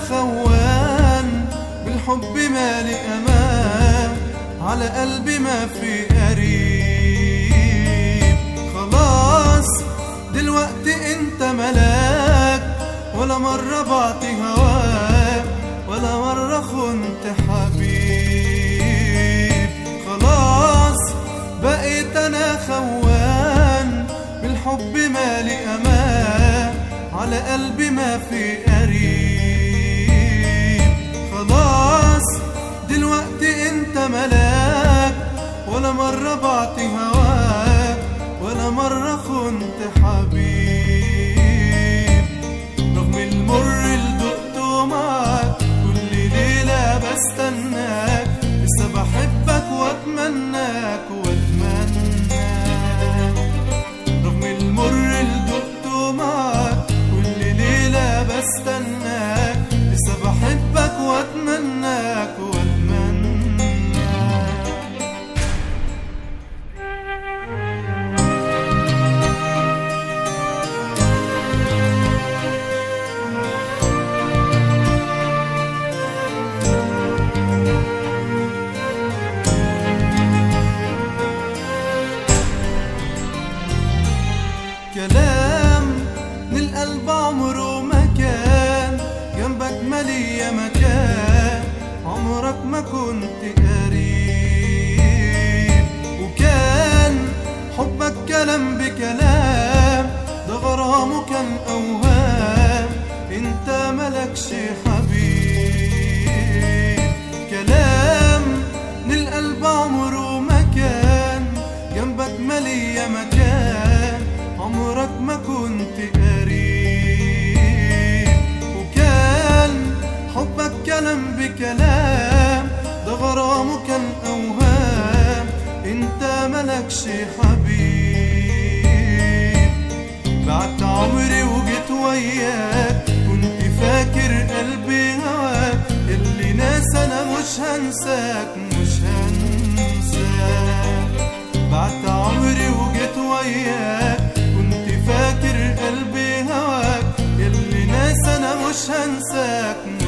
خوان بالحب مالي امان على قلبي ما في قريب خلاص دلوقتي انت ملاك ولا مرة بعطي هواك ولا مرة خنت حبيب خلاص بقيت انا خوان بالحب مالي امان على قلبي ما في قريب خلاص دلوقتي انت ملاك ولا مرة بعطي هواك ولا مرة خنت حبيب رغم المر اللي دقته معاك كل ليلة بستناك لسه بحبك واتمناك واتمناك رغم المر اللي دقته معاك كل ليلة بستناك لسه بحبك واتمناك واتمناك كلام من القلب عمره ما كان جنبك مالية مكان عمرك ما كنت قريب وكان حبك كلام بكلام ده غرامه كان أوهام انت ملكش حبيب كلام من القلب عمره ما كان جنبك مالية مكان عمرك ما كنت قريب وكان حبك كلام بكلام ده غرامه كان أوهام انت ملكش حبيب بعت عمري وجيت وياك كنت فاكر قلبي هواك اللي ناس انا مش هنساك مش هنساك بعت عمري وجيت وياك كنت فاكر قلبي هواك اللي ناس انا مش هنساك